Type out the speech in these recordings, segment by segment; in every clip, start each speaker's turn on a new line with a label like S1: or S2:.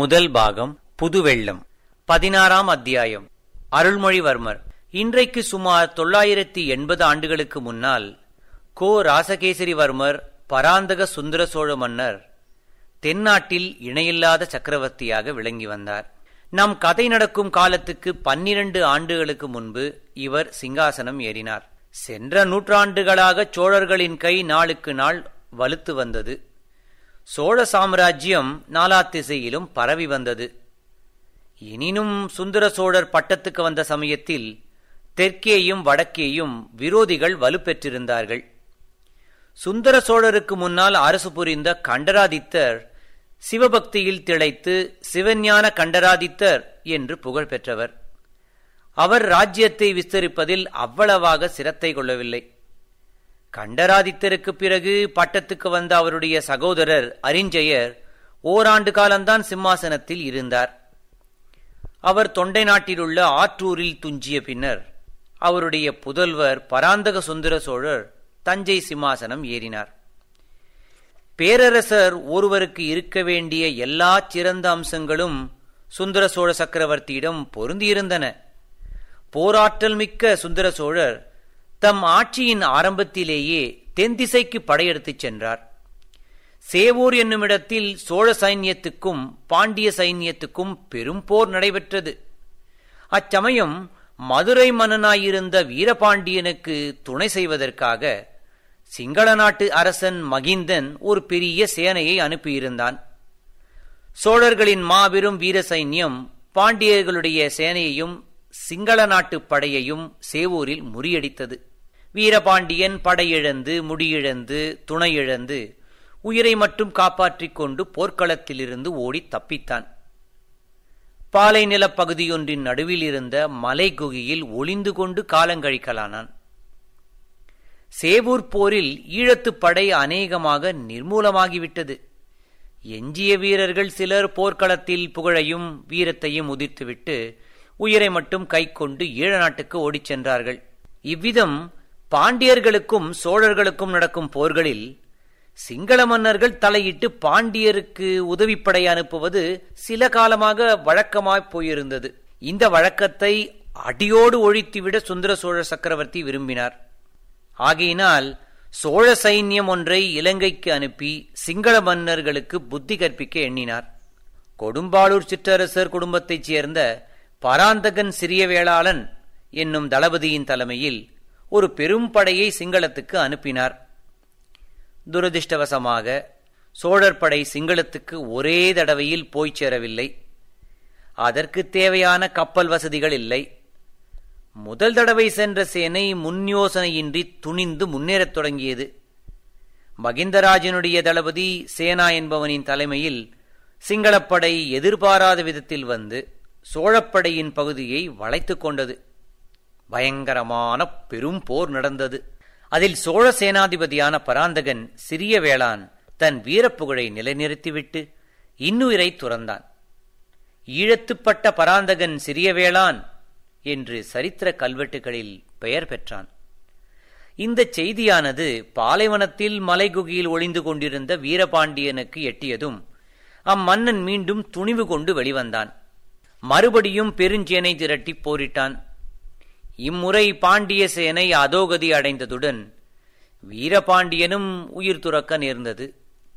S1: முதல் பாகம் புதுவெள்ளம் பதினாறாம் அத்தியாயம் அருள்மொழிவர்மர் இன்றைக்கு சுமார் தொள்ளாயிரத்தி எண்பது ஆண்டுகளுக்கு முன்னால் கோ ராசகேசரிவர்மர் பராந்தக சுந்தர சோழ மன்னர் தென்னாட்டில் இணையில்லாத சக்கரவர்த்தியாக விளங்கி வந்தார் நம் கதை நடக்கும் காலத்துக்கு பன்னிரண்டு ஆண்டுகளுக்கு முன்பு இவர் சிங்காசனம் ஏறினார் சென்ற நூற்றாண்டுகளாக சோழர்களின் கை நாளுக்கு நாள் வலுத்து வந்தது சோழ சாம்ராஜ்யம் நாலா திசையிலும் பரவி வந்தது எனினும் சுந்தர சோழர் பட்டத்துக்கு வந்த சமயத்தில் தெற்கேயும் வடக்கேயும் விரோதிகள் வலுப்பெற்றிருந்தார்கள் சுந்தர சோழருக்கு முன்னால் அரசு புரிந்த கண்டராதித்தர் சிவபக்தியில் திளைத்து சிவஞான கண்டராதித்தர் என்று புகழ் பெற்றவர் அவர் ராஜ்யத்தை விஸ்தரிப்பதில் அவ்வளவாக சிரத்தை கொள்ளவில்லை கண்டராதித்தருக்கு பிறகு பட்டத்துக்கு வந்த அவருடைய சகோதரர் அரிஞ்சயர் ஓராண்டு காலம்தான் சிம்மாசனத்தில் இருந்தார் அவர் தொண்டை நாட்டிலுள்ள ஆற்றூரில் துஞ்சிய பின்னர் அவருடைய புதல்வர் பராந்தக சுந்தர சோழர் தஞ்சை சிம்மாசனம் ஏறினார் பேரரசர் ஒருவருக்கு இருக்க வேண்டிய எல்லா சிறந்த அம்சங்களும் சுந்தர சோழ சக்கரவர்த்தியிடம் பொருந்தியிருந்தன போராற்றல் மிக்க சுந்தர சோழர் தம் ஆட்சியின் ஆரம்பத்திலேயே தென்திசைக்கு படையெடுத்துச் சென்றார் சேவூர் என்னுமிடத்தில் சோழ சைன்யத்துக்கும் பாண்டிய சைன்யத்துக்கும் பெரும் போர் நடைபெற்றது அச்சமயம் மதுரை மன்னனாயிருந்த வீரபாண்டியனுக்கு துணை செய்வதற்காக சிங்கள நாட்டு அரசன் மகிந்தன் ஒரு பெரிய சேனையை அனுப்பியிருந்தான் சோழர்களின் மாபெரும் வீர சைன்யம் பாண்டியர்களுடைய சேனையையும் சிங்கள நாட்டு படையையும் சேவூரில் முறியடித்தது வீரபாண்டியன் படையிழந்து முடியிழந்து துணையிழந்து உயிரை மட்டும் காப்பாற்றிக் கொண்டு போர்க்களத்திலிருந்து ஓடி தப்பித்தான் பாலை நிலப்பகுதியொன்றின் நடுவில் இருந்த மலை குகையில் ஒளிந்து கொண்டு காலங்கழிக்கலானான் சேவூர் போரில் ஈழத்துப் படை அநேகமாக நிர்மூலமாகிவிட்டது எஞ்சிய வீரர்கள் சிலர் போர்க்களத்தில் புகழையும் வீரத்தையும் உதிர்த்துவிட்டு உயிரை மட்டும் கைக்கொண்டு ஈழ நாட்டுக்கு ஓடிச் சென்றார்கள் இவ்விதம் பாண்டியர்களுக்கும் சோழர்களுக்கும் நடக்கும் போர்களில் சிங்கள மன்னர்கள் தலையிட்டு பாண்டியருக்கு உதவிப்படை அனுப்புவது சில காலமாக வழக்கமாய் போயிருந்தது இந்த வழக்கத்தை அடியோடு ஒழித்துவிட சுந்தர சோழ சக்கரவர்த்தி விரும்பினார் ஆகையினால் சோழ சைன்யம் ஒன்றை இலங்கைக்கு அனுப்பி சிங்கள மன்னர்களுக்கு புத்தி கற்பிக்க எண்ணினார் கொடும்பாளூர் சிற்றரசர் குடும்பத்தைச் சேர்ந்த பராந்தகன் சிறிய வேளாளன் என்னும் தளபதியின் தலைமையில் ஒரு பெரும் படையை சிங்களத்துக்கு அனுப்பினார் துரதிருஷ்டவசமாக சோழர் படை சிங்களத்துக்கு ஒரே தடவையில் போய்ச் சேரவில்லை அதற்கு தேவையான கப்பல் வசதிகள் இல்லை முதல் தடவை சென்ற சேனை முன்யோசனையின்றி துணிந்து முன்னேறத் தொடங்கியது மகிந்தராஜனுடைய தளபதி சேனா என்பவனின் தலைமையில் சிங்களப்படை எதிர்பாராத விதத்தில் வந்து சோழப்படையின் பகுதியை வளைத்துக் கொண்டது பயங்கரமான பெரும் போர் நடந்தது அதில் சோழ சேனாதிபதியான பராந்தகன் சிறிய வேளான் தன் வீரப்புகழை நிலைநிறுத்திவிட்டு இன்னுயிரை துறந்தான் ஈழத்துப்பட்ட பராந்தகன் சிறிய வேளான் என்று சரித்திர கல்வெட்டுகளில் பெயர் பெற்றான் இந்த செய்தியானது பாலைவனத்தில் மலைகுகையில் ஒளிந்து கொண்டிருந்த வீரபாண்டியனுக்கு எட்டியதும் அம்மன்னன் மீண்டும் துணிவு கொண்டு வெளிவந்தான் மறுபடியும் பெருஞ்சேனை திரட்டி போரிட்டான் இம்முறை பாண்டிய சேனை அதோகதி அடைந்ததுடன் வீரபாண்டியனும் உயிர் துறக்க நேர்ந்தது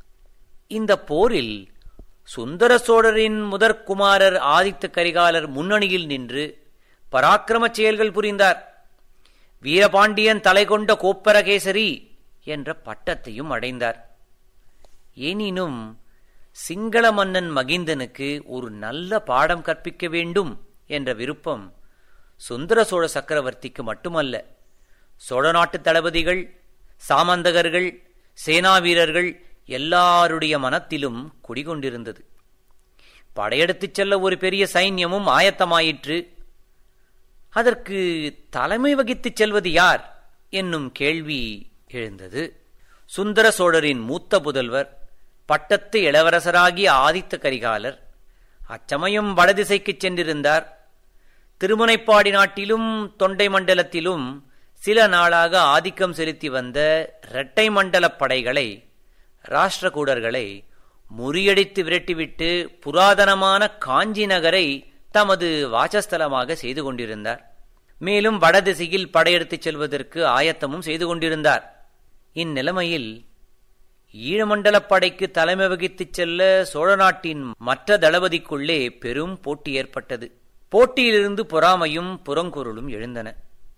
S1: இந்த போரில் சுந்தர சோழரின் முதற்குமாரர் ஆதித்த கரிகாலர் முன்னணியில் நின்று பராக்கிரம செயல்கள் புரிந்தார் வீரபாண்டியன் தலை கொண்ட கோப்பரகேசரி என்ற பட்டத்தையும் அடைந்தார் எனினும் சிங்கள மன்னன் மகிந்தனுக்கு ஒரு நல்ல பாடம் கற்பிக்க வேண்டும் என்ற விருப்பம் சுந்தர சோழ சக்கரவர்த்திக்கு மட்டுமல்ல சோழ நாட்டு தளபதிகள் சாமந்தகர்கள் சேனா வீரர்கள் எல்லாருடைய மனத்திலும் குடிகொண்டிருந்தது படையெடுத்துச் செல்ல ஒரு பெரிய சைன்யமும் ஆயத்தமாயிற்று அதற்கு தலைமை வகித்துச் செல்வது யார் என்னும் கேள்வி எழுந்தது சுந்தர சோழரின் மூத்த புதல்வர் பட்டத்து இளவரசராகிய ஆதித்த கரிகாலர் அச்சமயம் வடதிசைக்குச் சென்றிருந்தார் திருமுனைப்பாடி நாட்டிலும் தொண்டை மண்டலத்திலும் சில நாளாக ஆதிக்கம் செலுத்தி வந்த இரட்டை மண்டலப் படைகளை ராஷ்டிரகூடர்களை முறியடித்து விரட்டிவிட்டு புராதனமான காஞ்சி நகரை தமது வாசஸ்தலமாக செய்து கொண்டிருந்தார் மேலும் வடதிசையில் படையெடுத்துச் செல்வதற்கு ஆயத்தமும் செய்து கொண்டிருந்தார் இந்நிலைமையில் ஈழமண்டலப் படைக்கு தலைமை வகித்துச் செல்ல சோழ நாட்டின் மற்ற தளபதிக்குள்ளே பெரும் போட்டி ஏற்பட்டது போட்டியிலிருந்து பொறாமையும் புறங்குரலும் எழுந்தன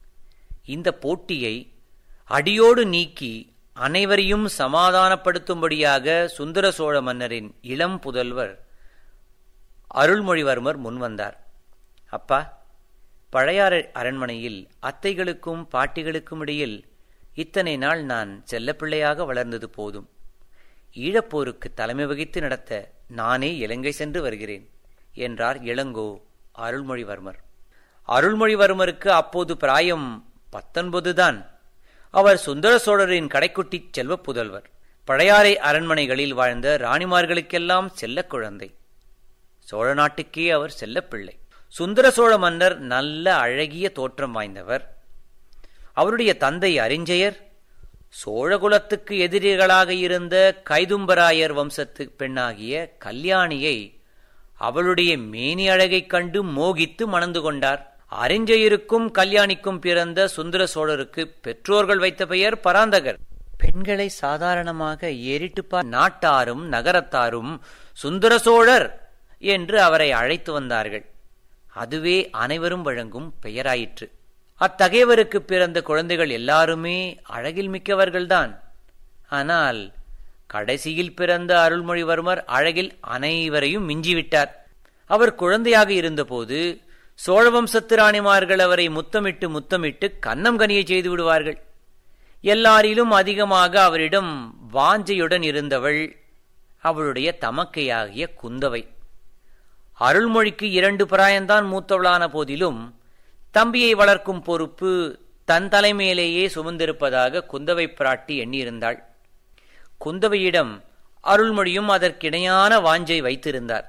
S1: இந்த போட்டியை அடியோடு நீக்கி அனைவரையும் சமாதானப்படுத்தும்படியாக சுந்தர சோழ மன்னரின் இளம் புதல்வர் அருள்மொழிவர்மர் முன்வந்தார் அப்பா பழையாற அரண்மனையில் அத்தைகளுக்கும் பாட்டிகளுக்கும் இடையில் இத்தனை நாள் நான் செல்லப்பிள்ளையாக வளர்ந்தது போதும் ஈழப்போருக்கு தலைமை வகித்து நடத்த நானே இலங்கை சென்று வருகிறேன் என்றார் இளங்கோ அருள்மொழிவர்மர் அருள்மொழிவர்மருக்கு அப்போது பிராயம் பத்தொன்பதுதான் அவர் சுந்தர சோழரின் கடைக்குட்டி செல்வ புதல்வர் பழையாறை அரண்மனைகளில் வாழ்ந்த ராணிமார்களுக்கெல்லாம் செல்ல குழந்தை சோழ நாட்டுக்கே அவர் செல்லப்பிள்ளை சுந்தர சோழ மன்னர் நல்ல அழகிய தோற்றம் வாய்ந்தவர் அவருடைய தந்தை அறிஞ்சயர் சோழகுலத்துக்கு எதிரிகளாக இருந்த கைதும்பராயர் வம்சத்து பெண்ணாகிய கல்யாணியை அவளுடைய மேனி அழகைக் கண்டு மோகித்து மணந்து கொண்டார் அறிஞ்சயருக்கும் கல்யாணிக்கும் பிறந்த சுந்தர சோழருக்கு பெற்றோர்கள் வைத்த பெயர் பராந்தகர் பெண்களை சாதாரணமாக ஏறிட்டுப்பா நாட்டாரும் நகரத்தாரும் சுந்தர சோழர் என்று அவரை அழைத்து வந்தார்கள் அதுவே அனைவரும் வழங்கும் பெயராயிற்று அத்தகையவருக்கு பிறந்த குழந்தைகள் எல்லாருமே அழகில் மிக்கவர்கள்தான் ஆனால் கடைசியில் பிறந்த அருள்மொழிவர்மர் அழகில் அனைவரையும் மிஞ்சிவிட்டார் அவர் குழந்தையாக இருந்தபோது சோழவம்சத்து ராணிமார்கள் அவரை முத்தமிட்டு முத்தமிட்டு கன்னம் கனியை செய்து விடுவார்கள் எல்லாரிலும் அதிகமாக அவரிடம் வாஞ்சையுடன் இருந்தவள் அவளுடைய தமக்கையாகிய குந்தவை அருள்மொழிக்கு இரண்டு பிராயந்தான் மூத்தவளான போதிலும் தம்பியை வளர்க்கும் பொறுப்பு தன் தலைமையிலேயே சுமந்திருப்பதாக குந்தவை பிராட்டி எண்ணியிருந்தாள் குந்தவையிடம் அருள்மொழியும் அதற்கிணையான வாஞ்சை வைத்திருந்தார்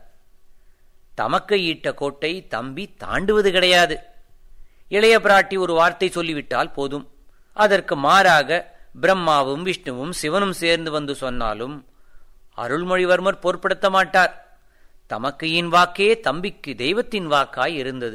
S1: தமக்கை ஈட்ட கோட்டை தம்பி தாண்டுவது கிடையாது இளைய பிராட்டி ஒரு வார்த்தை சொல்லிவிட்டால் போதும் அதற்கு மாறாக பிரம்மாவும் விஷ்ணுவும் சிவனும் சேர்ந்து வந்து சொன்னாலும் அருள்மொழிவர்மர் பொருட்படுத்த மாட்டார் தமக்கையின் வாக்கே தம்பிக்கு தெய்வத்தின் வாக்காய் இருந்தது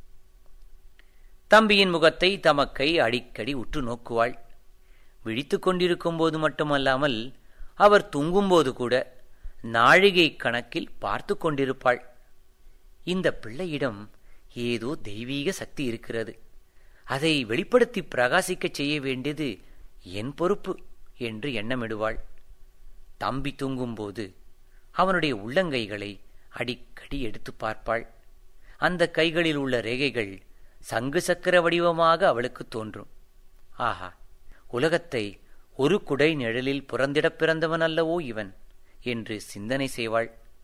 S1: தம்பியின் முகத்தை தமக்கை அடிக்கடி உற்று நோக்குவாள் விழித்துக் கொண்டிருக்கும் போது மட்டுமல்லாமல் அவர் தூங்கும்போது கூட நாழிகை கணக்கில் பார்த்து கொண்டிருப்பாள் இந்த பிள்ளையிடம் ஏதோ தெய்வீக சக்தி இருக்கிறது அதை வெளிப்படுத்தி பிரகாசிக்கச் செய்ய வேண்டியது என் பொறுப்பு என்று எண்ணமிடுவாள் தம்பி தூங்கும்போது அவனுடைய உள்ளங்கைகளை அடிக்கடி எடுத்து பார்ப்பாள் அந்த கைகளில் உள்ள ரேகைகள் சங்கு சக்கர வடிவமாக அவளுக்கு தோன்றும் ஆஹா உலகத்தை ஒரு குடை நிழலில் புறந்திடப் பிறந்தவன் அல்லவோ இவன் என்று சிந்தனை செய்வாள்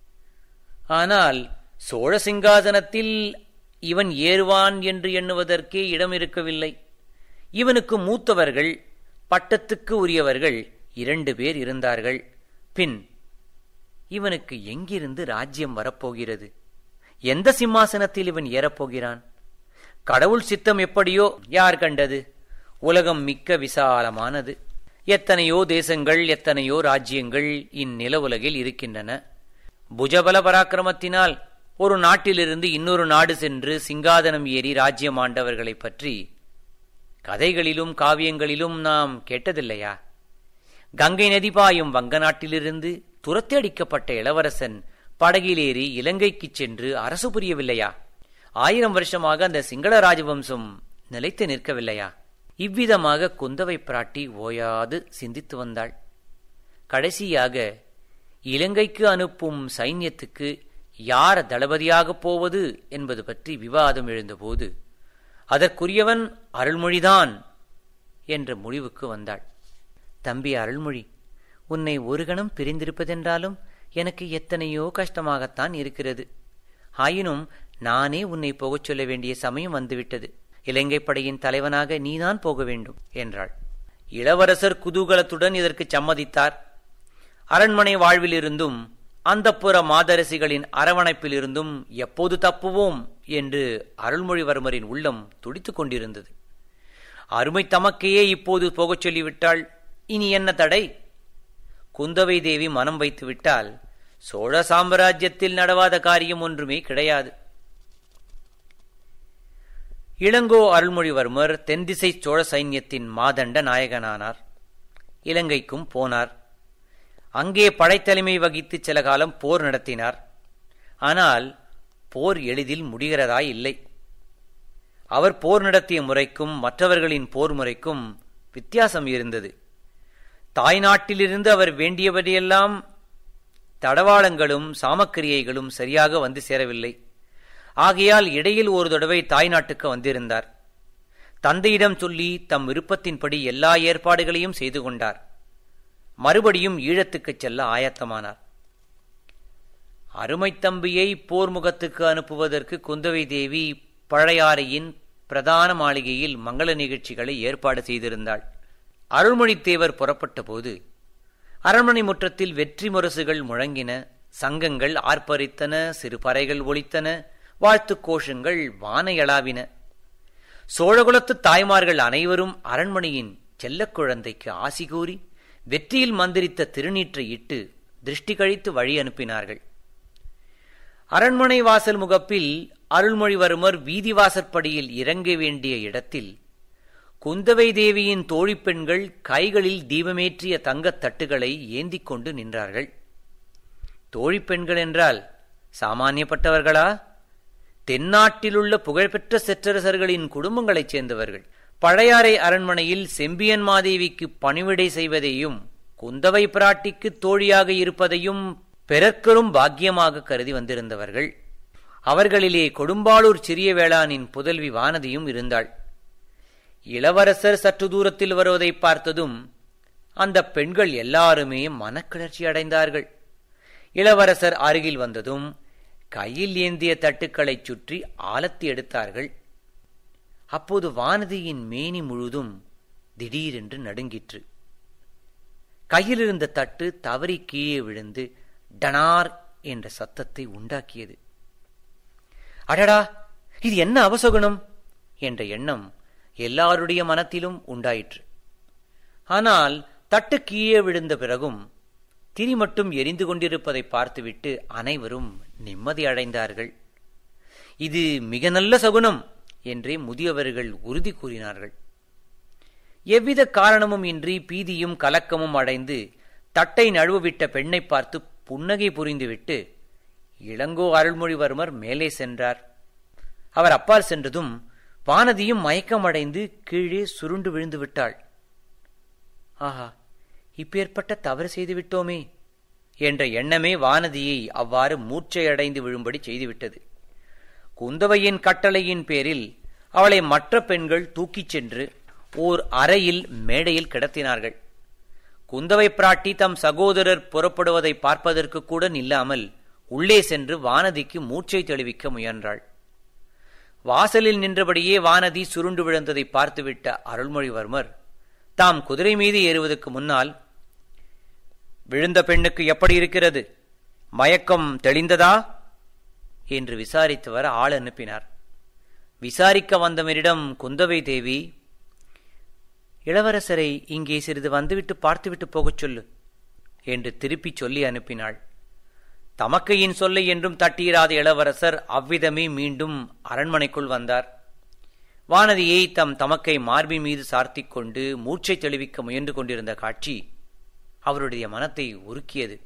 S1: ஆனால் சோழ சிங்காதனத்தில் இவன் ஏறுவான் என்று எண்ணுவதற்கே இடம் இருக்கவில்லை இவனுக்கு மூத்தவர்கள் பட்டத்துக்கு உரியவர்கள் இரண்டு பேர் இருந்தார்கள் பின் இவனுக்கு எங்கிருந்து ராஜ்யம் வரப்போகிறது எந்த சிம்மாசனத்தில் இவன் ஏறப்போகிறான் கடவுள் சித்தம் எப்படியோ யார் கண்டது உலகம் மிக்க விசாலமானது எத்தனையோ தேசங்கள் எத்தனையோ ராஜ்யங்கள் இந்நில உலகில் இருக்கின்றன புஜபல பராக்கிரமத்தினால் ஒரு நாட்டிலிருந்து இன்னொரு நாடு சென்று சிங்காதனம் ஏறி ராஜ்யம் ஆண்டவர்களைப் பற்றி கதைகளிலும் காவியங்களிலும் நாம் கேட்டதில்லையா கங்கை நதி பாயும் வங்க நாட்டிலிருந்து துரத்தி அடிக்கப்பட்ட இளவரசன் படகிலேறி இலங்கைக்குச் சென்று அரசு புரியவில்லையா ஆயிரம் வருஷமாக அந்த சிங்கள ராஜவம்சம் நிலைத்து நிற்கவில்லையா இவ்விதமாக குந்தவை பிராட்டி ஓயாது சிந்தித்து வந்தாள் கடைசியாக இலங்கைக்கு அனுப்பும் சைன்யத்துக்கு யார் தளபதியாகப் போவது என்பது பற்றி விவாதம் எழுந்தபோது அதற்குரியவன் அருள்மொழிதான் என்ற முடிவுக்கு வந்தாள் தம்பி அருள்மொழி உன்னை ஒரு கணம் பிரிந்திருப்பதென்றாலும் எனக்கு எத்தனையோ கஷ்டமாகத்தான் இருக்கிறது ஆயினும் நானே உன்னை போகச் சொல்ல வேண்டிய சமயம் வந்துவிட்டது இலங்கை படையின் தலைவனாக நீதான் போக வேண்டும் என்றாள் இளவரசர் குதூகலத்துடன் இதற்கு சம்மதித்தார் அரண்மனை வாழ்விலிருந்தும் அந்தப்புற மாதரசிகளின் அரவணைப்பிலிருந்தும் எப்போது தப்புவோம் என்று அருள்மொழிவர்மரின் உள்ளம் துடித்துக் கொண்டிருந்தது அருமை தமக்கையே இப்போது போகச் சொல்லிவிட்டாள் இனி என்ன தடை குந்தவை தேவி மனம் வைத்து விட்டால் சோழ சாம்ராஜ்யத்தில் நடவாத காரியம் ஒன்றுமே கிடையாது இளங்கோ அருள்மொழிவர்மர் தென்திசை சோழ சைன்யத்தின் மாதண்ட நாயகனானார் இலங்கைக்கும் போனார் அங்கே படைத்தலைமை வகித்து சில காலம் போர் நடத்தினார் ஆனால் போர் எளிதில் முடிகிறதாய் இல்லை அவர் போர் நடத்திய முறைக்கும் மற்றவர்களின் போர் முறைக்கும் வித்தியாசம் இருந்தது தாய்நாட்டிலிருந்து அவர் வேண்டியபடியெல்லாம் தடவாளங்களும் சாமக்கிரியைகளும் சரியாக வந்து சேரவில்லை ஆகையால் இடையில் ஒரு தடவை தாய்நாட்டுக்கு வந்திருந்தார் தந்தையிடம் சொல்லி தம் விருப்பத்தின்படி எல்லா ஏற்பாடுகளையும் செய்து கொண்டார் மறுபடியும் ஈழத்துக்குச் செல்ல ஆயத்தமானார் அருமைத் தம்பியை போர் முகத்துக்கு அனுப்புவதற்கு குந்தவை தேவி பழையாறையின் பிரதான மாளிகையில் மங்கள நிகழ்ச்சிகளை ஏற்பாடு செய்திருந்தாள் அருள்மொழித்தேவர் புறப்பட்ட போது அரண்மனை முற்றத்தில் வெற்றி முரசுகள் முழங்கின சங்கங்கள் ஆர்ப்பரித்தன சிறு பறைகள் ஒலித்தன வாழ்த்துக் கோஷங்கள் வானையளாவின சோழகுலத்து தாய்மார்கள் அனைவரும் அரண்மனையின் செல்லக் குழந்தைக்கு ஆசி கூறி வெற்றியில் மந்திரித்த திருநீற்றை இட்டு திருஷ்டி கழித்து வழி அனுப்பினார்கள் அரண்மனை வாசல் முகப்பில் அருள்மொழிவர்மர் வீதி வாசற்படியில் இறங்க வேண்டிய இடத்தில் குந்தவை தேவியின் தோழிப் பெண்கள் கைகளில் தீபமேற்றிய தங்கத் தட்டுகளை ஏந்திக் கொண்டு நின்றார்கள் தோழிப் பெண்கள் என்றால் சாமானியப்பட்டவர்களா தென்னாட்டிலுள்ள புகழ்பெற்ற சிற்றரசர்களின் குடும்பங்களைச் சேர்ந்தவர்கள் பழையாறை அரண்மனையில் செம்பியன் மாதேவிக்கு பணிவிடை செய்வதையும் குந்தவை பிராட்டிக்கு தோழியாக இருப்பதையும் பிறர்க்கரும் பாக்கியமாக கருதி வந்திருந்தவர்கள் அவர்களிலே கொடும்பாளூர் சிறிய வேளானின் புதல்வி வானதியும் இருந்தாள் இளவரசர் சற்று தூரத்தில் வருவதை பார்த்ததும் அந்த பெண்கள் எல்லாருமே மனக்கிளர்ச்சி அடைந்தார்கள் இளவரசர் அருகில் வந்ததும் கையில் ஏந்திய தட்டுக்களைச் சுற்றி ஆலத்தி எடுத்தார்கள் அப்போது வானதியின் மேனி முழுதும் திடீரென்று நடுங்கிற்று கையில் இருந்த தட்டு தவறி கீழே விழுந்து டனார் என்ற சத்தத்தை உண்டாக்கியது அடடா இது என்ன அவசகுணம் என்ற எண்ணம் எல்லாருடைய மனத்திலும் உண்டாயிற்று ஆனால் தட்டு கீழே விழுந்த பிறகும் திரி மட்டும் எரிந்து கொண்டிருப்பதை பார்த்துவிட்டு அனைவரும் நிம்மதி அடைந்தார்கள் இது மிக நல்ல சகுனம் என்றே முதியவர்கள் உறுதி கூறினார்கள் எவ்வித காரணமும் இன்றி பீதியும் கலக்கமும் அடைந்து தட்டை நழுவவிட்ட பெண்ணை பார்த்து புன்னகை புரிந்துவிட்டு இளங்கோ அருள்மொழிவர்மர் மேலே சென்றார் அவர் அப்பால் சென்றதும் வானதியும் மயக்கமடைந்து கீழே சுருண்டு விழுந்து விட்டாள் ஆஹா இப்பேற்பட்ட தவறு செய்து விட்டோமே என்ற எண்ணமே வானதியை அவ்வாறு மூர்ச்சையடைந்து விழும்படி செய்துவிட்டது குந்தவையின் கட்டளையின் பேரில் அவளை மற்ற பெண்கள் தூக்கிச் சென்று ஓர் அறையில் மேடையில் கிடத்தினார்கள் குந்தவை பிராட்டி தம் சகோதரர் புறப்படுவதை பார்ப்பதற்கு கூட நில்லாமல் உள்ளே சென்று வானதிக்கு மூச்சை தெளிவிக்க முயன்றாள் வாசலில் நின்றபடியே வானதி சுருண்டு விழுந்ததை பார்த்துவிட்ட அருள்மொழிவர்மர் தாம் குதிரை மீது ஏறுவதற்கு முன்னால் விழுந்த பெண்ணுக்கு எப்படி இருக்கிறது மயக்கம் தெளிந்ததா என்று விசாரித்து வர ஆள் அனுப்பினார் விசாரிக்க வந்தவரிடம் குந்தவை தேவி இளவரசரை இங்கே சிறிது வந்துவிட்டு பார்த்துவிட்டு போகச் சொல்லு என்று திருப்பிச் சொல்லி அனுப்பினாள் தமக்கையின் சொல்லை என்றும் தட்டியிராத இளவரசர் அவ்விதமே மீண்டும் அரண்மனைக்குள் வந்தார் வானதியை தம் தமக்கை மார்பின் மீது சார்த்திக் கொண்டு மூச்சை தெளிவிக்க முயன்று கொண்டிருந்த காட்சி அவருடைய மனத்தை உருக்கியது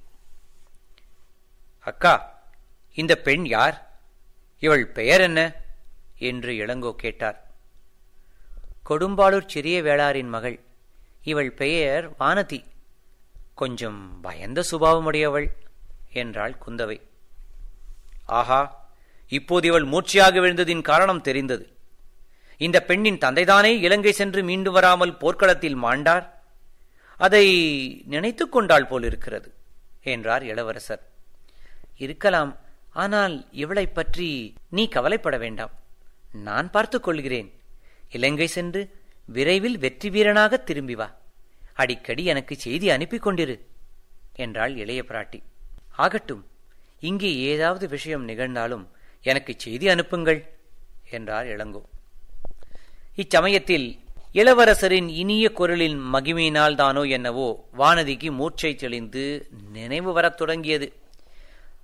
S1: அக்கா இந்த பெண் யார் இவள் பெயர் என்ன என்று இளங்கோ கேட்டார் கொடும்பாளூர் சிறிய வேளாரின் மகள் இவள் பெயர் வானதி கொஞ்சம் பயந்த சுபாவமுடையவள் என்றாள் குந்தவை ஆஹா இப்போது இவள் மூர்ச்சையாக விழுந்ததின் காரணம் தெரிந்தது இந்த பெண்ணின் தந்தைதானே இலங்கை சென்று மீண்டு வராமல் போர்க்களத்தில் மாண்டார் அதை நினைத்துக் கொண்டாள் போலிருக்கிறது என்றார் இளவரசர் இருக்கலாம் ஆனால் இவளைப் பற்றி நீ கவலைப்பட வேண்டாம் நான் பார்த்துக் கொள்கிறேன் இலங்கை சென்று விரைவில் வெற்றி வீரனாக திரும்பி வா அடிக்கடி எனக்கு செய்தி அனுப்பிக் கொண்டிரு என்றாள் இளைய பிராட்டி ஆகட்டும் இங்கே ஏதாவது விஷயம் நிகழ்ந்தாலும் எனக்கு செய்தி அனுப்புங்கள் என்றார் இளங்கோ இச்சமயத்தில் இளவரசரின் இனிய குரலின் மகிமையினால் தானோ என்னவோ வானதிக்கு மூர்ச்சை தெளிந்து நினைவு வரத் தொடங்கியது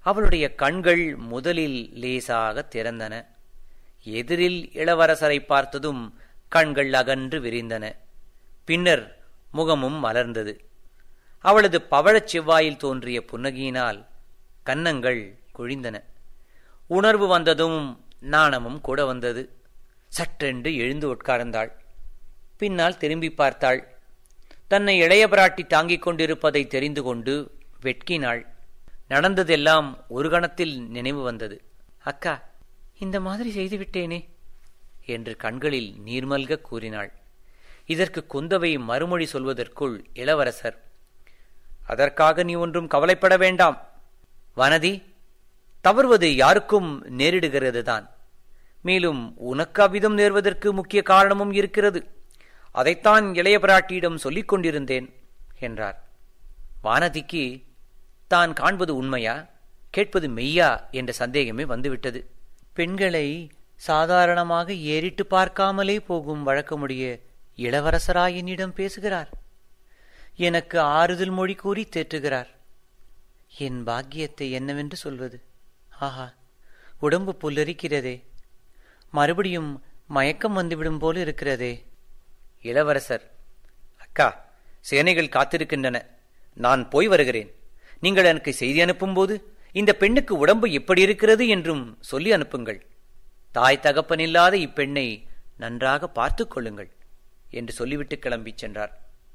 S1: அவளுடைய கண்கள் முதலில் லேசாக திறந்தன எதிரில் இளவரசரை பார்த்ததும் கண்கள் அகன்று விரிந்தன பின்னர் முகமும் மலர்ந்தது அவளது பவழச் செவ்வாயில் தோன்றிய புன்னகையினால் கன்னங்கள் குழிந்தன உணர்வு வந்ததும் நாணமும் கூட வந்தது சற்றென்று எழுந்து உட்கார்ந்தாள் பின்னால் திரும்பி பார்த்தாள் தன்னை இளைய பிராட்டி தாங்கிக் கொண்டிருப்பதை தெரிந்து கொண்டு வெட்கினாள் நடந்ததெல்லாம் ஒரு கணத்தில் நினைவு வந்தது அக்கா இந்த மாதிரி செய்துவிட்டேனே என்று கண்களில் நீர்மல்க கூறினாள் இதற்கு குந்தவை மறுமொழி சொல்வதற்குள் இளவரசர் அதற்காக நீ ஒன்றும் கவலைப்பட வேண்டாம் வனதி தவறுவது யாருக்கும் நேரிடுகிறதுதான் மேலும் உனக்கு அவ்விதம் நேர்வதற்கு முக்கிய காரணமும் இருக்கிறது அதைத்தான் இளைய பிராட்டியிடம் சொல்லிக் கொண்டிருந்தேன் என்றார் வானதிக்கு தான் காண்பது உண்மையா கேட்பது மெய்யா என்ற சந்தேகமே வந்துவிட்டது பெண்களை சாதாரணமாக ஏறிட்டு பார்க்காமலே போகும் வழக்கமுடைய இளவரசராய் என்னிடம் பேசுகிறார் எனக்கு ஆறுதல் மொழி கூறி தேற்றுகிறார் என் பாக்கியத்தை என்னவென்று சொல்வது ஆஹா உடம்பு புல்லரிக்கிறதே மறுபடியும் மயக்கம் வந்துவிடும் போல இருக்கிறதே இளவரசர் அக்கா சேனைகள் காத்திருக்கின்றன நான் போய் வருகிறேன் நீங்கள் எனக்கு செய்தி அனுப்பும்போது இந்த பெண்ணுக்கு உடம்பு எப்படி இருக்கிறது என்றும் சொல்லி அனுப்புங்கள் தாய் தகப்பனில்லாத இப்பெண்ணை நன்றாக பார்த்துக் கொள்ளுங்கள் என்று சொல்லிவிட்டு கிளம்பிச் சென்றார்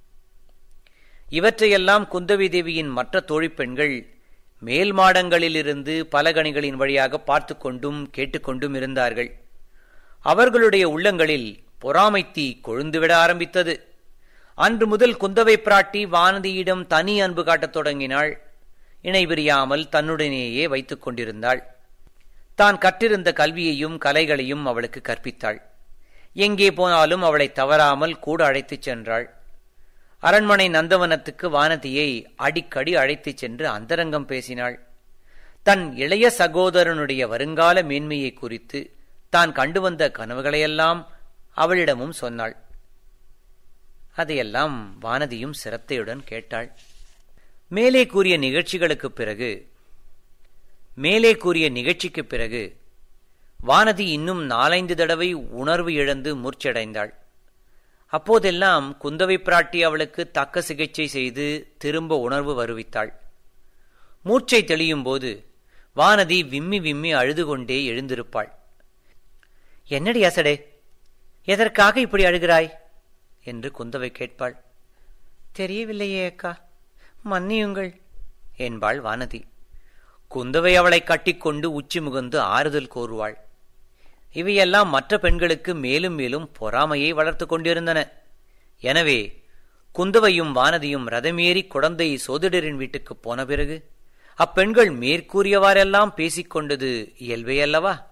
S1: இவற்றையெல்லாம் குந்தவி தேவியின் மற்ற தோழிப் பெண்கள் மேல் மாடங்களிலிருந்து பலகணிகளின் வழியாக பார்த்து கொண்டும் கேட்டுக்கொண்டும் இருந்தார்கள் அவர்களுடைய உள்ளங்களில் பொறாமை தீ கொழுந்துவிட ஆரம்பித்தது அன்று முதல் குந்தவை பிராட்டி வானதியிடம் தனி அன்பு காட்டத் தொடங்கினாள் இணை பிரியாமல் தன்னுடனேயே வைத்துக் கொண்டிருந்தாள் தான் கற்றிருந்த கல்வியையும் கலைகளையும் அவளுக்கு கற்பித்தாள் எங்கே போனாலும் அவளை தவறாமல் கூட அழைத்துச் சென்றாள் அரண்மனை நந்தவனத்துக்கு வானதியை அடிக்கடி அழைத்துச் சென்று அந்தரங்கம் பேசினாள் தன் இளைய சகோதரனுடைய வருங்கால மேன்மையை குறித்து தான் கண்டு வந்த கனவுகளையெல்லாம் அவளிடமும் சொன்னாள் அதையெல்லாம் வானதியும் சிரத்தையுடன் கேட்டாள் மேலே கூறிய நிகழ்ச்சிகளுக்குப் பிறகு மேலே கூறிய நிகழ்ச்சிக்குப் பிறகு வானதி இன்னும் நாலைந்து தடவை உணர்வு இழந்து மூர்ச்சடைந்தாள் அப்போதெல்லாம் குந்தவை பிராட்டி அவளுக்கு தக்க சிகிச்சை செய்து திரும்ப உணர்வு வருவித்தாள் மூர்ச்சை தெளியும் போது வானதி விம்மி விம்மி அழுது கொண்டே எழுந்திருப்பாள் என்னடி அசடே எதற்காக இப்படி அழுகிறாய் என்று குந்தவை கேட்பாள் தெரியவில்லையே அக்கா மன்னியுங்கள் என்பாள் வானதி குந்தவை அவளை கட்டிக்கொண்டு உச்சி முகந்து ஆறுதல் கோருவாள் இவையெல்லாம் மற்ற பெண்களுக்கு மேலும் மேலும் பொறாமையை வளர்த்து கொண்டிருந்தன எனவே குந்தவையும் வானதியும் ரதமேறி குழந்தை சோதிடரின் வீட்டுக்குப் போன பிறகு அப்பெண்கள் மேற்கூறியவாறெல்லாம் பேசிக் கொண்டது இயல்பே அல்லவா